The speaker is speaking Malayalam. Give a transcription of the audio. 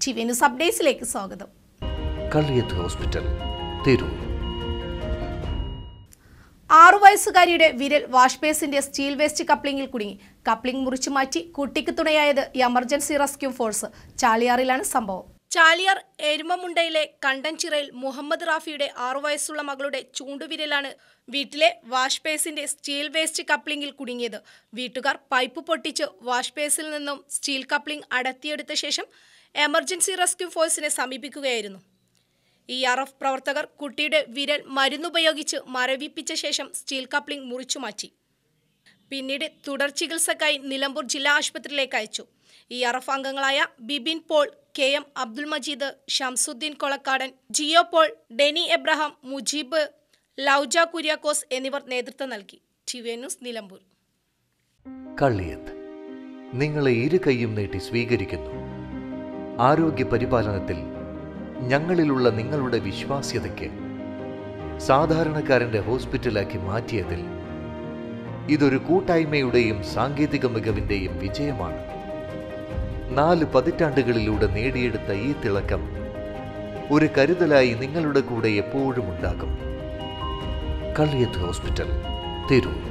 ടി വി ന്യൂസ് അപ്ഡേറ്റ്സിലേക്ക് സ്വാഗതം കള്ളിയത്ത് ഹോസ്പിറ്റൽ തിരൂർ ആറു വയസ്സുകാരിയുടെ വിരൽ വാഷ് ബേസിന്റെ സ്റ്റീൽ വേസ്റ്റ് കപ്ലിംഗിൽ കുടുങ്ങി കപ്ലിംഗ് മുറിച്ചു മാറ്റി കുട്ടിക്ക് തുണയായത് എമർജൻസി റെസ്ക്യൂ ഫോഴ്സ് ചാലിയാറിലാണ് സംഭവം ചാലിയാർ എരുമമുണ്ടയിലെ കണ്ടൻചിറയിൽ മുഹമ്മദ് റാഫിയുടെ ആറു വയസ്സുള്ള മകളുടെ ചൂണ്ടുവിരലാണ് വീട്ടിലെ വാഷ് ബേസിന്റെ സ്റ്റീൽ വേസ്റ്റ് കപ്ലിംഗിൽ കുടുങ്ങിയത് വീട്ടുകാർ പൈപ്പ് പൊട്ടിച്ച് വാഷ് ബേസിൽ നിന്നും സ്റ്റീൽ കപ്ലിംഗ് അടർത്തിയെടുത്ത ശേഷം എമർജൻസി റെസ്ക്യൂ ഫോഴ്സിനെ സമീപിക്കുകയായിരുന്നു ഇ ആർ എഫ് പ്രവർത്തകർ കുട്ടിയുടെ വിരൽ മരുന്നുപയോഗിച്ച് മരവിപ്പിച്ച ശേഷം സ്റ്റീൽ കപ്ലിംഗ് മുറിച്ചു മാറ്റി പിന്നീട് തുടർ ചികിത്സക്കായി നിലമ്പൂർ ജില്ലാ ആശുപത്രിയിലേക്ക് അയച്ചു ഇ ആർ എഫ് അംഗങ്ങളായ ബിബിൻ പോൾ കെ എം അബ്ദുൽ മജീദ് ഷംസുദ്ദീൻ കൊളക്കാടൻ ജിയോ പോൾ ഡെനി എബ്രഹാം മുജീബ് ലൗജ കുര്യാക്കോസ് എന്നിവർ നേതൃത്വം നൽകി T V news Nilambur Kalliyath നിങ്ങളെ ഇരു കൈയും നീട്ടി സ്വീകരിക്കുന്നു ആരോഗ്യ പരിപാലനത്തിൽ ഞങ്ങളിലുള്ള നിങ്ങളുടെ വിശ്വാസ്യതയ്ക്ക് സാധാരണക്കാരന്റെ ഹോസ്പിറ്റലാക്കി മാറ്റിയതിൽ ഇതൊരു കൂട്ടായ്മയുടെയും സാങ്കേതിക മികവിന്റെയും വിജയമാണ് നാല് പതിറ്റാണ്ടുകളിലൂടെ നേടിയെടുത്ത ഈ തിളക്കം ഒരു കരുതലായി നിങ്ങളുടെ കൂടെ എപ്പോഴും ഉണ്ടാകും കള്ളിയത്ത് ഹോസ്പിറ്റൽ തിരൂർ